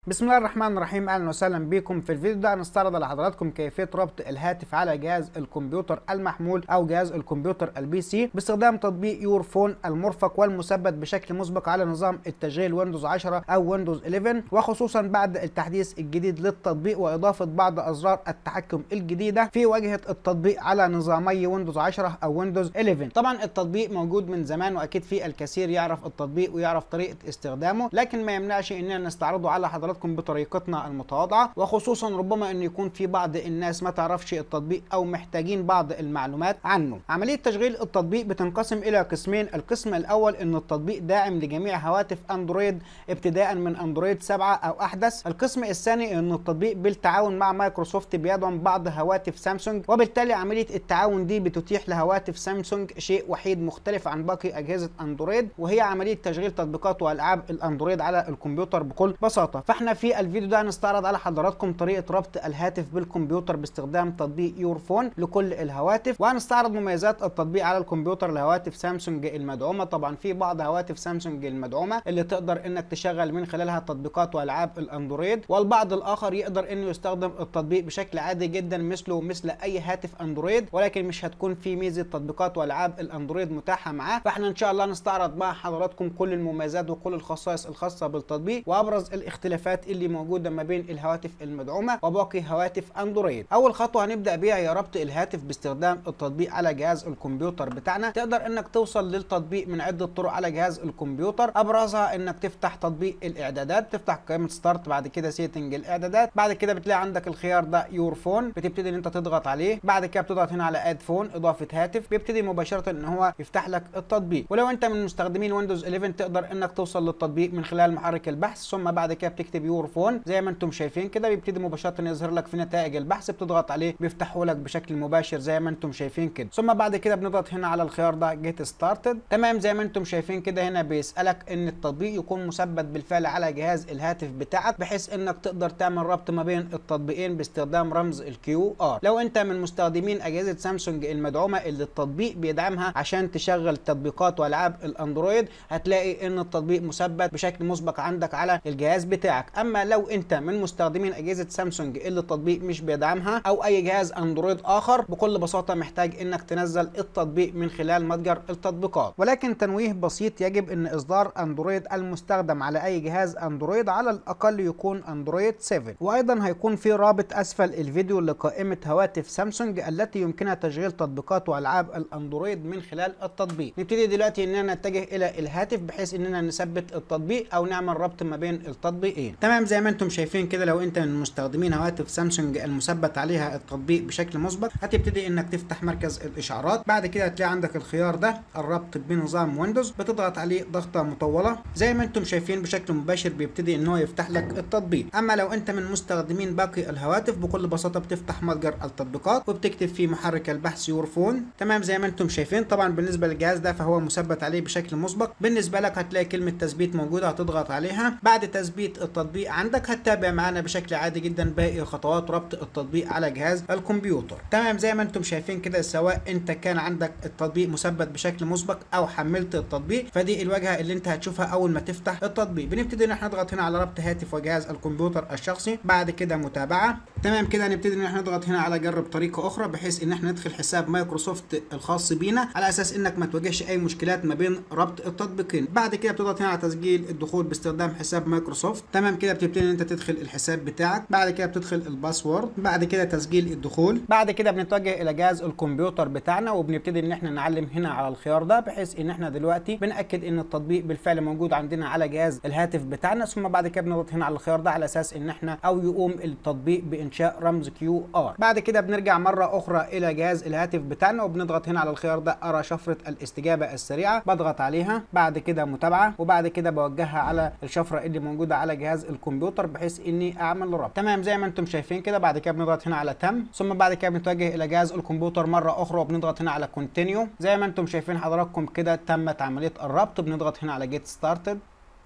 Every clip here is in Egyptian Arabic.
بسم الله الرحمن الرحيم اهلا وسهلا بكم في الفيديو ده هنستعرض على حضراتكم كيفيه ربط الهاتف على جهاز الكمبيوتر المحمول او جهاز الكمبيوتر البي سي باستخدام تطبيق يور فون المرفق والمثبت بشكل مسبق على نظام التشغيل ويندوز 10 او ويندوز 11 وخصوصا بعد التحديث الجديد للتطبيق واضافه بعض ازرار التحكم الجديده في واجهه التطبيق على نظامي ويندوز 10 او ويندوز 11 طبعا التطبيق موجود من زمان واكيد في الكثير يعرف التطبيق ويعرف طريقه استخدامه لكن ما يمنعش اننا نستعرضه على حضراتكم حضراتكم بطريقتنا المتواضعه وخصوصا ربما ان يكون في بعض الناس ما تعرفش التطبيق او محتاجين بعض المعلومات عنه عمليه تشغيل التطبيق بتنقسم الى قسمين القسم الاول ان التطبيق داعم لجميع هواتف اندرويد ابتداء من اندرويد 7 او احدث القسم الثاني ان التطبيق بالتعاون مع مايكروسوفت بيدعم بعض هواتف سامسونج وبالتالي عمليه التعاون دي بتتيح لهواتف سامسونج شيء وحيد مختلف عن باقي اجهزه اندرويد وهي عمليه تشغيل تطبيقات والعاب الاندرويد على الكمبيوتر بكل بساطه فاحنا في الفيديو ده هنستعرض على حضراتكم طريقه ربط الهاتف بالكمبيوتر باستخدام تطبيق يور فون لكل الهواتف وهنستعرض مميزات التطبيق على الكمبيوتر لهواتف سامسونج المدعومه طبعا في بعض هواتف سامسونج المدعومه اللي تقدر انك تشغل من خلالها تطبيقات والعاب الاندرويد والبعض الاخر يقدر انه يستخدم التطبيق بشكل عادي جدا مثله مثل اي هاتف اندرويد ولكن مش هتكون في ميزه تطبيقات والعاب الاندرويد متاحه معاه فاحنا ان شاء الله نستعرض مع حضراتكم كل المميزات وكل الخصائص الخاصه بالتطبيق وابرز الاختلافات اللي موجوده ما بين الهواتف المدعومه وباقي هواتف اندرويد اول خطوه هنبدا بيها هي ربط الهاتف باستخدام التطبيق على جهاز الكمبيوتر بتاعنا تقدر انك توصل للتطبيق من عده طرق على جهاز الكمبيوتر ابرزها انك تفتح تطبيق الاعدادات تفتح قائمه ستارت بعد كده سيتنج الاعدادات بعد كده بتلاقي عندك الخيار ده يور فون بتبتدي ان انت تضغط عليه بعد كده بتضغط هنا على اد فون اضافه هاتف بيبتدي مباشره ان هو يفتح لك التطبيق ولو انت من مستخدمين ويندوز 11 تقدر انك توصل للتطبيق من خلال محرك البحث ثم بعد كده بتكتب يور فون زي ما انتم شايفين كده بيبتدي مباشره يظهر لك في نتائج البحث بتضغط عليه بيفتحه لك بشكل مباشر زي ما انتم شايفين كده ثم بعد كده بنضغط هنا على الخيار ده جيت ستارتد تمام زي ما انتم شايفين كده هنا بيسالك ان التطبيق يكون مثبت بالفعل على جهاز الهاتف بتاعك بحيث انك تقدر تعمل ربط ما بين التطبيقين باستخدام رمز الكيو ار لو انت من مستخدمين اجهزه سامسونج المدعومه اللي التطبيق بيدعمها عشان تشغل تطبيقات والعاب الاندرويد هتلاقي ان التطبيق مثبت بشكل مسبق عندك على الجهاز بتاعك اما لو انت من مستخدمين اجهزه سامسونج اللي التطبيق مش بيدعمها او اي جهاز اندرويد اخر بكل بساطه محتاج انك تنزل التطبيق من خلال متجر التطبيقات ولكن تنويه بسيط يجب ان اصدار اندرويد المستخدم على اي جهاز اندرويد على الاقل يكون اندرويد 7 وايضا هيكون في رابط اسفل الفيديو لقائمه هواتف سامسونج التي يمكنها تشغيل تطبيقات والعاب الاندرويد من خلال التطبيق نبتدي دلوقتي اننا نتجه الى الهاتف بحيث اننا نثبت التطبيق او نعمل ربط ما بين التطبيقين تمام زي ما انتم شايفين كده لو انت من مستخدمين هواتف سامسونج المثبت عليها التطبيق بشكل مسبق هتبتدي انك تفتح مركز الاشعارات بعد كده هتلاقي عندك الخيار ده الربط بنظام ويندوز بتضغط عليه ضغطه مطوله زي ما انتم شايفين بشكل مباشر بيبتدي ان هو يفتح لك التطبيق اما لو انت من مستخدمين باقي الهواتف بكل بساطه بتفتح متجر التطبيقات وبتكتب في محرك البحث يور فون تمام زي ما انتم شايفين طبعا بالنسبه للجهاز ده فهو مثبت عليه بشكل مسبق بالنسبه لك هتلاقي كلمه تثبيت موجوده هتضغط عليها بعد تثبيت التطبيق عندك هتتابع معانا بشكل عادي جدا باقي خطوات ربط التطبيق على جهاز الكمبيوتر تمام زي ما انتم شايفين كده سواء انت كان عندك التطبيق مثبت بشكل مسبق او حملت التطبيق فدي الواجهه اللي انت هتشوفها اول ما تفتح التطبيق بنبتدي ان احنا نضغط هنا على ربط هاتف وجهاز الكمبيوتر الشخصي بعد كده متابعه تمام كده هنبتدي ان احنا نضغط هنا على جرب طريقه اخرى بحيث ان احنا ندخل حساب مايكروسوفت الخاص بينا على اساس انك ما تواجهش اي مشكلات ما بين ربط التطبيقين بعد كده بتضغط هنا على تسجيل الدخول باستخدام حساب مايكروسوفت تمام كده بتبتدي ان انت تدخل الحساب بتاعك بعد كده بتدخل الباسورد بعد كده تسجيل الدخول بعد كده بنتوجه الى جهاز الكمبيوتر بتاعنا وبنبتدي ان احنا نعلم هنا على الخيار ده بحيث ان احنا دلوقتي بناكد ان التطبيق بالفعل موجود عندنا على جهاز الهاتف بتاعنا ثم بعد كده بنضغط هنا على الخيار ده على اساس ان احنا او يقوم التطبيق بانشاء رمز كيو ار بعد كده بنرجع مره اخرى الى جهاز الهاتف بتاعنا وبنضغط هنا على الخيار ده ارى شفره الاستجابه السريعه بضغط عليها بعد كده متابعه وبعد كده بوجهها على الشفره اللي موجوده على جهاز الكمبيوتر بحيث اني اعمل ربط تمام زي ما انتم شايفين كده بعد كده بنضغط هنا على تم ثم بعد كده بنتوجه الى جهاز الكمبيوتر مره اخرى وبنضغط هنا على كونتينيو زي ما انتم شايفين حضراتكم كده تمت عمليه الربط بنضغط هنا على جيت ستارتد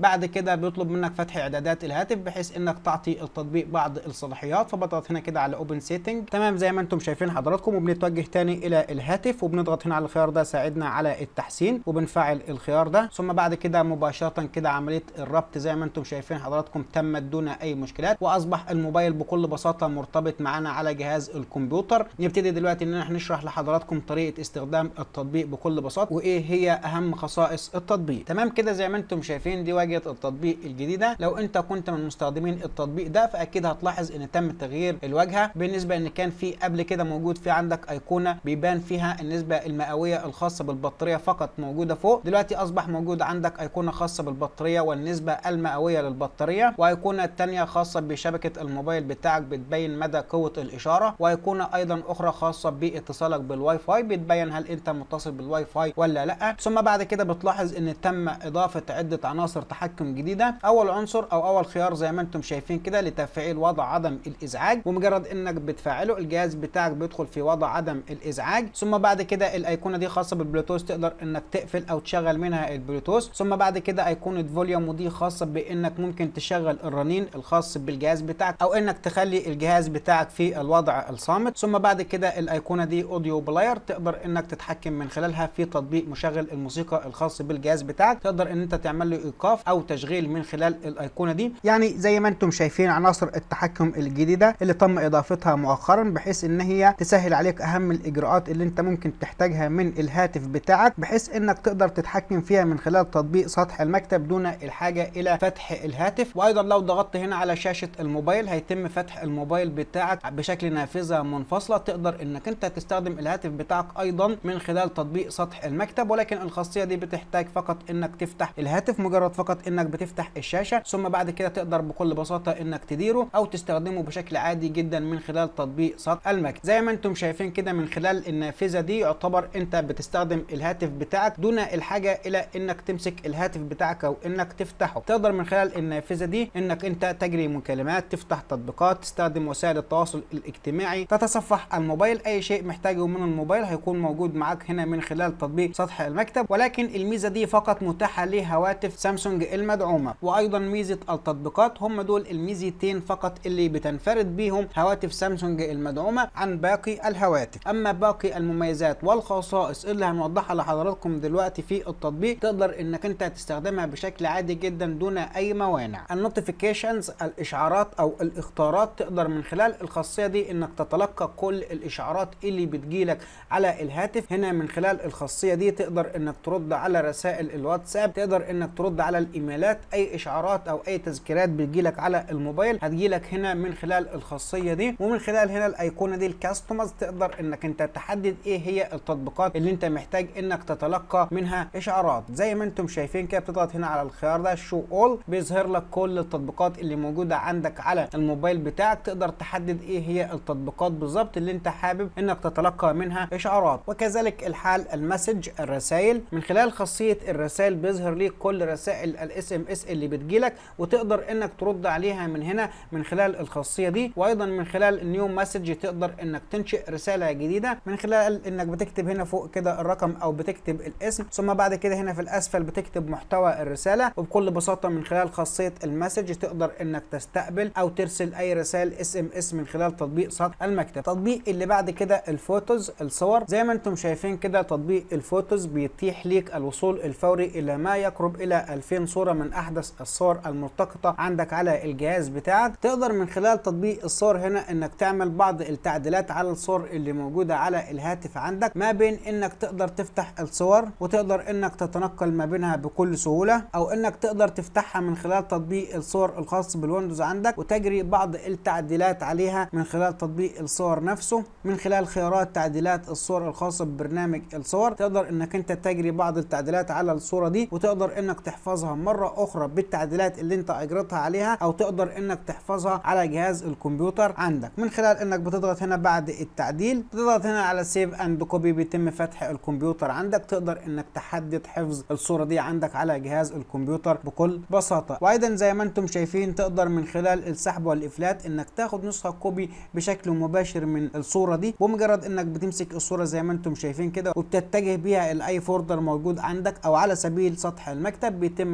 بعد كده بيطلب منك فتح اعدادات الهاتف بحيث انك تعطي التطبيق بعض الصلاحيات فبضغط هنا كده على اوبن سيتنج تمام زي ما انتم شايفين حضراتكم وبنتوجه تاني الى الهاتف وبنضغط هنا على الخيار ده ساعدنا على التحسين وبنفعل الخيار ده ثم بعد كده مباشره كده عمليه الربط زي ما انتم شايفين حضراتكم تمت دون اي مشكلات واصبح الموبايل بكل بساطه مرتبط معانا على جهاز الكمبيوتر نبتدي دلوقتي ان احنا نشرح لحضراتكم طريقه استخدام التطبيق بكل بساطه وايه هي اهم خصائص التطبيق تمام كده زي ما انتم شايفين دي واجهه التطبيق الجديده لو انت كنت من مستخدمين التطبيق ده فاكيد هتلاحظ ان تم تغيير الواجهه بالنسبه ان كان في قبل كده موجود في عندك ايقونه بيبان فيها النسبه المئويه الخاصه بالبطاريه فقط موجوده فوق دلوقتي اصبح موجود عندك ايقونه خاصه بالبطاريه والنسبه المئويه للبطاريه وايقونه الثانيه خاصه بشبكه الموبايل بتاعك بتبين مدى قوه الاشاره وايقونه ايضا اخرى خاصه باتصالك بالواي فاي بتبين هل انت متصل بالواي فاي ولا لا ثم بعد كده بتلاحظ ان تم اضافه عده عناصر تحكم جديده اول عنصر او اول خيار زي ما انتم شايفين كده لتفعيل وضع عدم الازعاج ومجرد انك بتفعله الجهاز بتاعك بيدخل في وضع عدم الازعاج ثم بعد كده الايقونه دي خاصه بالبلوتوث تقدر انك تقفل او تشغل منها البلوتوث ثم بعد كده ايقونه فوليوم ودي خاصه بانك ممكن تشغل الرنين الخاص بالجهاز بتاعك او انك تخلي الجهاز بتاعك في الوضع الصامت ثم بعد كده الايقونه دي اوديو بلاير تقدر انك تتحكم من خلالها في تطبيق مشغل الموسيقى الخاص بالجهاز بتاعك تقدر ان انت تعمل له ايقاف او تشغيل من خلال الايقونه دي يعني زي ما انتم شايفين عناصر التحكم الجديده اللي تم اضافتها مؤخرا بحيث ان هي تسهل عليك اهم الاجراءات اللي انت ممكن تحتاجها من الهاتف بتاعك بحيث انك تقدر تتحكم فيها من خلال تطبيق سطح المكتب دون الحاجه الى فتح الهاتف وايضا لو ضغطت هنا على شاشه الموبايل هيتم فتح الموبايل بتاعك بشكل نافذه منفصله تقدر انك انت تستخدم الهاتف بتاعك ايضا من خلال تطبيق سطح المكتب ولكن الخاصيه دي بتحتاج فقط انك تفتح الهاتف مجرد فقط انك بتفتح الشاشه ثم بعد كده تقدر بكل بساطه انك تديره او تستخدمه بشكل عادي جدا من خلال تطبيق سطح المكتب زي ما انتم شايفين كده من خلال النافذه دي يعتبر انت بتستخدم الهاتف بتاعك دون الحاجه الى انك تمسك الهاتف بتاعك او انك تفتحه تقدر من خلال النافذه دي انك انت تجري مكالمات تفتح تطبيقات تستخدم وسائل التواصل الاجتماعي تتصفح الموبايل اي شيء محتاجه من الموبايل هيكون موجود معاك هنا من خلال تطبيق سطح المكتب ولكن الميزه دي فقط متاحه لهواتف سامسونج المدعومه وايضا ميزه التطبيقات هم دول الميزتين فقط اللي بتنفرد بيهم هواتف سامسونج المدعومه عن باقي الهواتف اما باقي المميزات والخصائص اللي هنوضحها لحضراتكم دلوقتي في التطبيق تقدر انك انت تستخدمها بشكل عادي جدا دون اي موانع النوتيفيكيشنز الاشعارات او الاختارات تقدر من خلال الخاصيه دي انك تتلقى كل الاشعارات اللي بتجيلك على الهاتف هنا من خلال الخاصيه دي تقدر انك ترد على رسائل الواتساب تقدر انك ترد على الايميلات اي اشعارات او اي تذكيرات بتجيلك على الموبايل هتجيلك هنا من خلال الخاصيه دي ومن خلال هنا الايقونه دي الكاستمرز تقدر انك انت تحدد ايه هي التطبيقات اللي انت محتاج انك تتلقى منها اشعارات زي ما انتم شايفين كده بتضغط هنا على الخيار ده شو اول بيظهر لك كل التطبيقات اللي موجوده عندك على الموبايل بتاعك تقدر تحدد ايه هي التطبيقات بالظبط اللي انت حابب انك تتلقى منها اشعارات وكذلك الحال المسج الرسائل من خلال خاصيه الرسائل بيظهر ليك كل رسائل الاس ام اس اللي بتجيلك وتقدر انك ترد عليها من هنا من خلال الخاصيه دي وايضا من خلال النيو مسج تقدر انك تنشئ رساله جديده من خلال انك بتكتب هنا فوق كده الرقم او بتكتب الاسم ثم بعد كده هنا في الاسفل بتكتب محتوى الرساله وبكل بساطه من خلال خاصيه المسج تقدر انك تستقبل او ترسل اي رسائل اس ام اس من خلال تطبيق سطح المكتب التطبيق اللي بعد كده الفوتوز الصور زي ما انتم شايفين كده تطبيق الفوتوز بيتيح ليك الوصول الفوري الى ما يقرب الى 2000 صوره من احدث الصور الملتقطه عندك على الجهاز بتاعك تقدر من خلال تطبيق الصور هنا انك تعمل بعض التعديلات على الصور اللي موجوده على الهاتف عندك ما بين انك تقدر تفتح الصور وتقدر انك تتنقل ما بينها بكل سهوله او انك تقدر تفتحها من خلال تطبيق الصور الخاص بالويندوز عندك وتجري بعض التعديلات عليها من خلال تطبيق الصور نفسه من خلال خيارات تعديلات الصور الخاصه ببرنامج الصور تقدر انك انت تجري بعض التعديلات على الصوره دي وتقدر انك تحفظها مره اخرى بالتعديلات اللي انت اجرتها عليها او تقدر انك تحفظها على جهاز الكمبيوتر عندك من خلال انك بتضغط هنا بعد التعديل تضغط هنا على سيف اند كوبي بيتم فتح الكمبيوتر عندك تقدر انك تحدد حفظ الصوره دي عندك على جهاز الكمبيوتر بكل بساطه وايضا زي ما انتم شايفين تقدر من خلال السحب والافلات انك تاخد نسخه كوبي بشكل مباشر من الصوره دي بمجرد انك بتمسك الصوره زي ما انتم شايفين كده وبتتجه بيها لاي فولدر موجود عندك او على سبيل سطح المكتب بيتم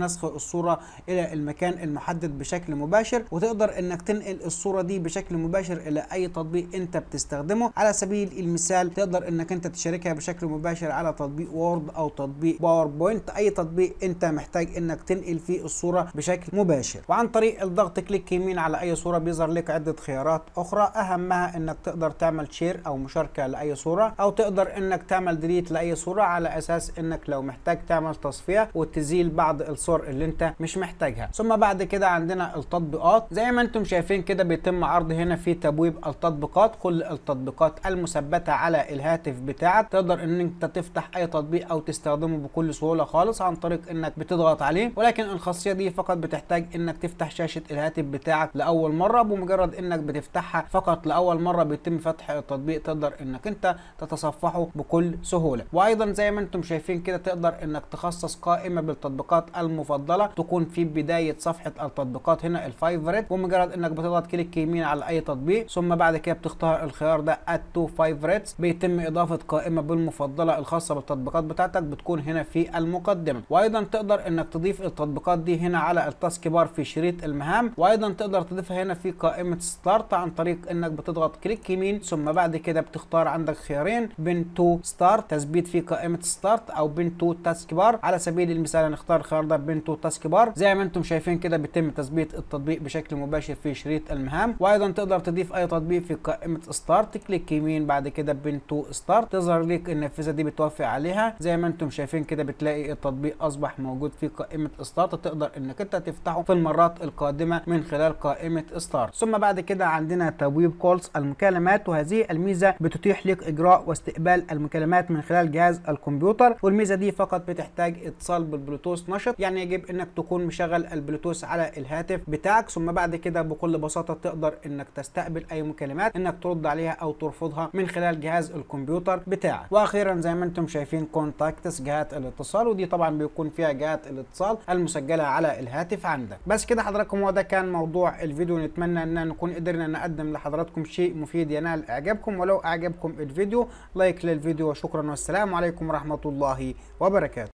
نسخ الصوره الى المكان المحدد بشكل مباشر وتقدر انك تنقل الصوره دي بشكل مباشر الى اي تطبيق انت بتستخدمه على سبيل المثال تقدر انك انت تشاركها بشكل مباشر على تطبيق وورد او تطبيق باوربوينت اي تطبيق انت محتاج انك تنقل فيه الصوره بشكل مباشر وعن طريق الضغط كليك يمين على اي صوره بيظهر لك عده خيارات اخرى اهمها انك تقدر تعمل شير او مشاركه لاي صوره او تقدر انك تعمل ديليت لاي صوره على اساس انك لو محتاج تعمل تصفيه وتزيل بعض الصور اللي انت مش محتاجها ثم بعد كده عندنا التطبيقات زي ما انتم شايفين كده بيتم عرض هنا في تبويب التطبيقات كل التطبيقات المثبته على الهاتف بتاعك تقدر ان انت تفتح اي تطبيق او تستخدمه بكل سهوله خالص عن طريق انك بتضغط عليه ولكن الخاصيه دي فقط بتحتاج انك تفتح شاشه الهاتف بتاعك لاول مره بمجرد انك بتفتحها فقط لاول مره بيتم فتح التطبيق تقدر انك انت تتصفحه بكل سهوله وايضا زي ما انتم شايفين كده تقدر انك تخصص قائمه بالتطبيقات المفضله تكون في بدايه صفحه التطبيقات هنا الفايفرت ومجرد انك بتضغط كليك يمين على اي تطبيق ثم بعد كده بتختار الخيار ده اد تو فايفرتس بيتم اضافه قائمه بالمفضله الخاصه بالتطبيقات بتاعتك بتكون هنا في المقدمه وايضا تقدر انك تضيف التطبيقات دي هنا على التاسك بار في شريط المهام وايضا تقدر تضيفها هنا في قائمه ستارت عن طريق انك بتضغط كليك يمين ثم بعد كده بتختار عندك خيارين بين تو ستارت تثبيت في قائمه ستارت او بين تو تاسك بار على سبيل المثال هنختار الخيار ده بين تو تاسك بار زي ما انتم شايفين كده بيتم تثبيت التطبيق بشكل مباشر في شريط المهام وايضا تقدر تضيف اي تطبيق في قائمه ستارت كليك يمين بعد كده بين تو ستارت تظهر لك النافذه دي بتوافق عليها زي ما انتم شايفين كده بتلاقي التطبيق اصبح موجود في قائمه ستارت تقدر انك انت تفتحه في المرات القادمه من خلال قائمه ستارت ثم بعد كده عندنا تبويب كولز المكالمات وهذه الميزه بتتيح لك اجراء واستقبال المكالمات من خلال جهاز الكمبيوتر والميزه دي فقط بتحتاج اتصال بالبلوتوث نشط يعني يجب انك تكون مشغل البلوتوث على الهاتف بتاعك ثم بعد كده بكل بساطه تقدر انك تستقبل اي مكالمات انك ترد عليها او ترفضها من خلال جهاز الكمبيوتر بتاعك واخيرا زي ما انتم شايفين كونتاكتس جهات الاتصال ودي طبعا بيكون فيها جهات الاتصال المسجله على الهاتف عندك بس كده حضراتكم هو ده كان موضوع الفيديو نتمنى ان نكون قدرنا نقدم لحضراتكم شيء مفيد ينال اعجابكم ولو اعجبكم الفيديو لايك للفيديو وشكرا والسلام عليكم ورحمه الله وبركاته